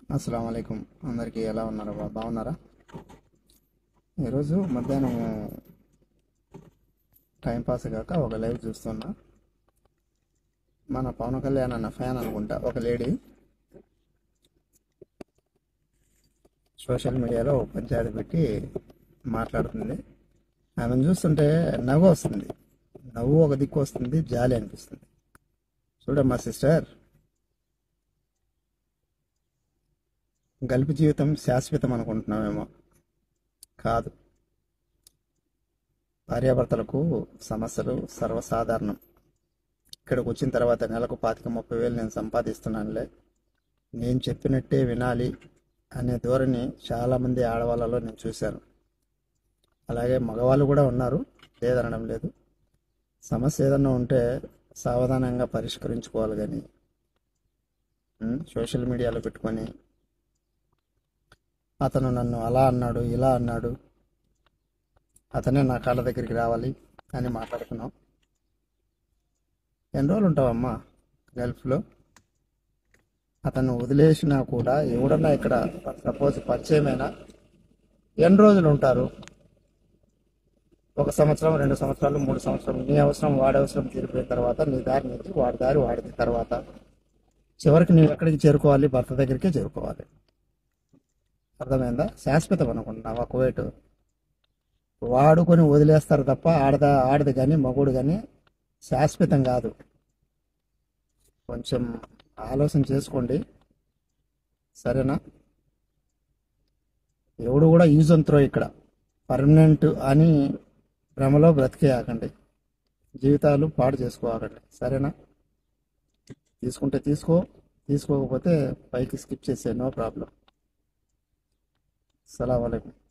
అస్సలం అయికం అందరికీ ఎలా ఉన్నారు బా బాగున్నారా ఈరోజు మధ్యాహ్నం టైం పాస్ కాక ఒక లైవ్ చూస్తున్నా మన పవన్ కళ్యాణ్ అన్న ఫ్యాన్ అనుకుంటా ఒక లేడీ సోషల్ మీడియాలో ఒక పంచాయతీ పెట్టి మాట్లాడుతుంది ఆమెను చూస్తుంటే నవ్వు వస్తుంది నవ్వు ఒక దిక్కు వస్తుంది జాలి అనిపిస్తుంది చూడమ్మా సిస్టర్ గల్పి జీవితం శాశ్వతం అనుకుంటున్నామేమో కాదు భార్యాభర్తలకు సమస్యలు సర్వసాధారణం ఇక్కడికి వచ్చిన తర్వాత నెలకు పాతిక ముప్పై వేలు నేను సంపాదిస్తున్నానులే నేను చెప్పినట్టే వినాలి అనే ధోరణి చాలామంది ఆడవాళ్ళలో నేను చూశాను అలాగే మగవాళ్ళు కూడా ఉన్నారు లేదనడం లేదు సమస్య ఏదన్నా ఉంటే సావధానంగా పరిష్కరించుకోవాలి కానీ ఉమ్, సోషల్ మీడియాలో పెట్టుకొని అతను నన్ను అలా అన్నాడు ఇలా అన్నాడు అతనే నా కాళ్ళ దగ్గరికి రావాలి అని మాట్లాడుకున్నాం ఎన్ని రోజులు ఉంటావమ్మా గల్ఫ్లో అతను వదిలేసినా కూడా ఎవడన్నా ఇక్కడ సపోజ్ పరిచయమైనా ఎన్ని రోజులు ఉంటారు ఒక సంవత్సరం రెండు సంవత్సరాలు మూడు సంవత్సరాలు నీ అవసరం వాడి అవసరం తీరిపోయిన తర్వాత నీ దారి నీది వాడి దారి వాడిన తర్వాత చివరికి నువ్వు ఎక్కడికి చేరుకోవాలి భర్త దగ్గరికే చేరుకోవాలి అర్థమైందా శాశ్వతం అనుకుంటున్నావా కువైట్ వాడుకొని వదిలేస్తారు తప్ప ఆడద ఆడది కానీ మగుడు కానీ శాశ్వతం కాదు కొంచెం ఆలోచన చేసుకోండి సరేనా ఎవడు కూడా యూజ్ అండ్ త్రో ఇక్కడ పర్మనెంట్ అని భ్రమలో బ్రతికేయకండి జీవితాలు పాడు చేసుకోకండి సరేనా తీసుకుంటే తీసుకో తీసుకోకపోతే పైకి స్కిప్ చేసే నో ప్రాబ్లం సలాం అలైకుం